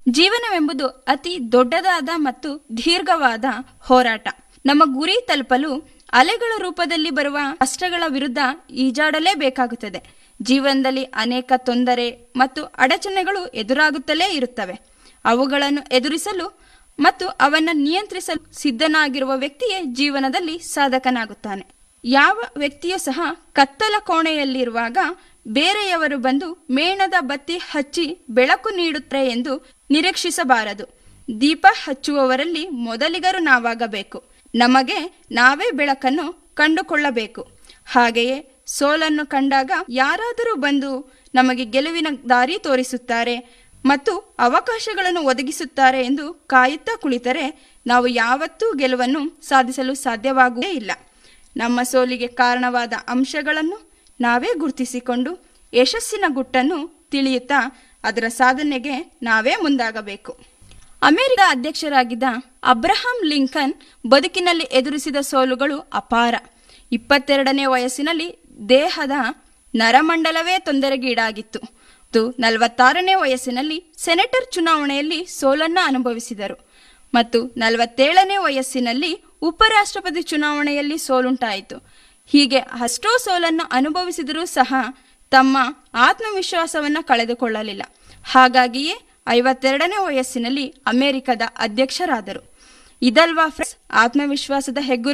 ಜೀವನವೆಂಬುದು ಅತಿ ದೊಡ್ಡದಾದ ಮತ್ತು ದೀರ್ಘವಾದ ಹೋರಾಟ ನಮ್ಮ ಗುರಿ ತಲುಪಲು ಅಲೆಗಳ ರೂಪದಲ್ಲಿ ಬರುವ ಕಷ್ಟಗಳ ವಿರುದ್ಧ ಈಜಾಡಲೇಬೇಕಾಗುತ್ತದೆ ಜೀವನದಲ್ಲಿ ಅನೇಕ ತೊಂದರೆ ಮತ್ತು ಅಡಚಣೆಗಳು ಎದುರಾಗುತ್ತಲೇ ಇರುತ್ತವೆ ಅವುಗಳನ್ನು ಎದುರಿಸಲು ಮತ್ತು ಅವನ್ನ ನಿಯಂತ್ರಿಸಲು ಸಿದ್ಧನಾಗಿರುವ ವ್ಯಕ್ತಿಯೇ ಜೀವನದಲ್ಲಿ ಸಾಧಕನಾಗುತ್ತಾನೆ ಯಾವ ವ್ಯಕ್ತಿಯೂ ಸಹ ಕತ್ತಲ ಕೋಣೆಯಲ್ಲಿರುವಾಗ ಬೇರೆಯವರು ಬಂದು ಮೇಣದ ಬತ್ತಿ ಹಚ್ಚಿ ಬೆಳಕು ನೀಡುತ್ತಾರೆ ಎಂದು ನಿರೀಕ್ಷಿಸಬಾರದು ದೀಪ ಹಚ್ಚುವವರಲ್ಲಿ ಮೊದಲಿಗರು ನಾವಾಗಬೇಕು ನಮಗೆ ನಾವೇ ಬೆಳಕನ್ನು ಕಂಡುಕೊಳ್ಳಬೇಕು ಹಾಗೆಯೇ ಸೋಲನ್ನು ಕಂಡಾಗ ಯಾರಾದರೂ ಬಂದು ನಮಗೆ ಗೆಲುವಿನ ದಾರಿ ತೋರಿಸುತ್ತಾರೆ ಮತ್ತು ಅವಕಾಶಗಳನ್ನು ಒದಗಿಸುತ್ತಾರೆ ಎಂದು ಕಾಯುತ್ತಾ ಕುಳಿತರೆ ನಾವು ಯಾವತ್ತೂ ಗೆಲುವನ್ನು ಸಾಧಿಸಲು ಸಾಧ್ಯವಾಗುವುದೇ ಇಲ್ಲ ನಮ್ಮ ಸೋಲಿಗೆ ಕಾರಣವಾದ ಅಂಶಗಳನ್ನು ನಾವೇ ಗುರುತಿಸಿಕೊಂಡು ಯಶಸ್ಸಿನ ಗುಟ್ಟನ್ನು ತಿಳಿಯುತ್ತಾ ಅದರ ಸಾಧನೆಗೆ ನಾವೇ ಮುಂದಾಗಬೇಕು ಅಮೆರಿಕ ಅಧ್ಯಕ್ಷರಾಗಿದ್ದ ಅಬ್ರಹಾಂ ಲಿಂಕನ್ ಬದುಕಿನಲ್ಲಿ ಎದುರಿಸಿದ ಸೋಲುಗಳು ಅಪಾರ ಇಪ್ಪತ್ತೆರಡನೇ ವಯಸ್ಸಿನಲ್ಲಿ ದೇಹದ ನರಮಂಡಲವೇ ತೊಂದರೆಗೀಡಾಗಿತ್ತು ಮತ್ತು ನಲವತ್ತಾರನೇ ವಯಸ್ಸಿನಲ್ಲಿ ಸೆನೆಟರ್ ಚುನಾವಣೆಯಲ್ಲಿ ಸೋಲನ್ನ ಅನುಭವಿಸಿದರು ಮತ್ತು ನಲವತ್ತೇಳನೇ ವಯಸ್ಸಿನಲ್ಲಿ ಉಪರಾಷ್ಟ್ರಪತಿ ಚುನಾವಣೆಯಲ್ಲಿ ಸೋಲುಂಟಾಯಿತು ಹೀಗೆ ಅಷ್ಟೋ ಸೋಲನ್ನು ಅನುಭವಿಸಿದರೂ ಸಹ ತಮ್ಮ ಆತ್ಮವಿಶ್ವಾಸವನ್ನು ಕಳೆದುಕೊಳ್ಳಲಿಲ್ಲ ಹಾಗಾಗಿಯೇ ಐವತ್ತೆರಡನೇ ವಯಸ್ಸಿನಲ್ಲಿ ಅಮೆರಿಕದ ಅಧ್ಯಕ್ಷರಾದರು ಇದಲ್ವಾ ಫ್ರೆಂಡ್ಸ್ ಆತ್ಮವಿಶ್ವಾಸದ ಹೆಗ್ಗುರು